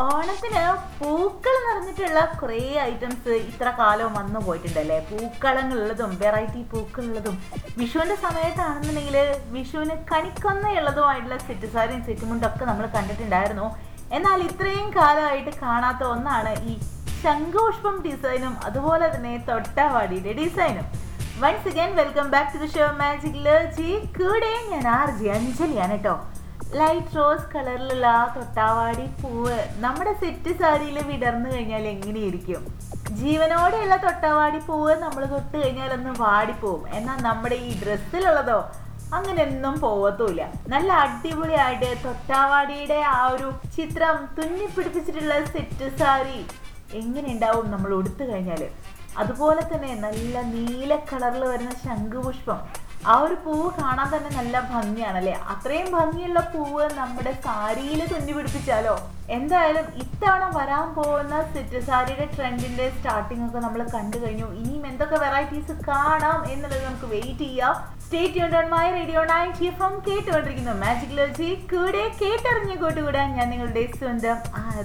ഓണത്തിന് പൂക്കൾ നിറഞ്ഞിട്ടുള്ള കുറേ ഐറ്റംസ് ഇത്ര കാലവും വന്നു പോയിട്ടുണ്ടല്ലേ പൂക്കളങ്ങളുള്ളതും വെറൈറ്റി പൂക്കളുള്ളതും വിഷുവിന്റെ സമയത്താണെന്നുണ്ടെങ്കിൽ വിഷുവിന് കണിക്കൊന്നയുള്ളതുമായിട്ടുള്ള സെറ്റ് സാരിയും സെറ്റ് മുണ്ടൊക്കെ നമ്മൾ കണ്ടിട്ടുണ്ടായിരുന്നു എന്നാൽ ഇത്രയും കാലമായിട്ട് കാണാത്ത ഒന്നാണ് ഈ ശംഖുപുഷ്പം ഡിസൈനും അതുപോലെ തന്നെ തൊട്ടാവാടിയുടെ ഡിസൈനും once again welcome back to the show magic Laji കൂടെ ഞാൻ ആർ ജി അഞ്ജലിയാണ് കേട്ടോ ലൈറ്റ് റോസ് കളറിലുള്ള ആ തൊട്ടാവാടി പൂവ് നമ്മുടെ സെറ്റ് സാരിയിൽ വിടർന്നു കഴിഞ്ഞാൽ എങ്ങനെയിരിക്കും ജീവനോടെയുള്ള തൊട്ടാവാടി പൂവ് നമ്മൾ തൊട്ട് കഴിഞ്ഞാൽ ഒന്ന് വാടിപ്പോവും എന്നാൽ നമ്മുടെ ഈ ഡ്രസ്സിലുള്ളതോ അങ്ങനെയൊന്നും പോവത്തുമില്ല നല്ല അടിപൊളിയായിട്ട് തൊട്ടാവാടിയുടെ ആ ഒരു ചിത്രം തുന്നി പിടിപ്പിച്ചിട്ടുള്ള സെറ്റ് സാരി എങ്ങനെ ഉണ്ടാവും നമ്മൾ ഉടുത്തു കഴിഞ്ഞാൽ അതുപോലെ തന്നെ നല്ല നീല കളറിൽ വരുന്ന ശംഖുപുഷ്പം ആ ഒരു പൂവ് കാണാൻ തന്നെ നല്ല ഭംഗിയാണല്ലേ അത്രയും ഭംഗിയുള്ള പൂവ് നമ്മുടെ സാരിയിൽ തുന്നി പിടിപ്പിച്ചാലോ എന്തായാലും ഇത്തവണ വരാൻ പോകുന്ന സെറ്റ് സാരിയുടെ ട്രെൻഡിന്റെ സ്റ്റാർട്ടിംഗ് ഒക്കെ നമ്മൾ കണ്ടു കഴിഞ്ഞു ഇനിയും എന്തൊക്കെ വെറൈറ്റീസ് കാണാം എന്നുള്ളത് നമുക്ക് വെയിറ്റ് ചെയ്യാം സ്റ്റേറ്റ് യൂൺ my radio ninety F M കേട്ടുകൊണ്ടിരിക്കുന്നു മാജിക് ലോജി കൂടെ കേട്ടറിഞ്ഞു കൂട്ടുകൂടാൻ ഞാൻ നിങ്ങളുടെ സ്വന്തം ആ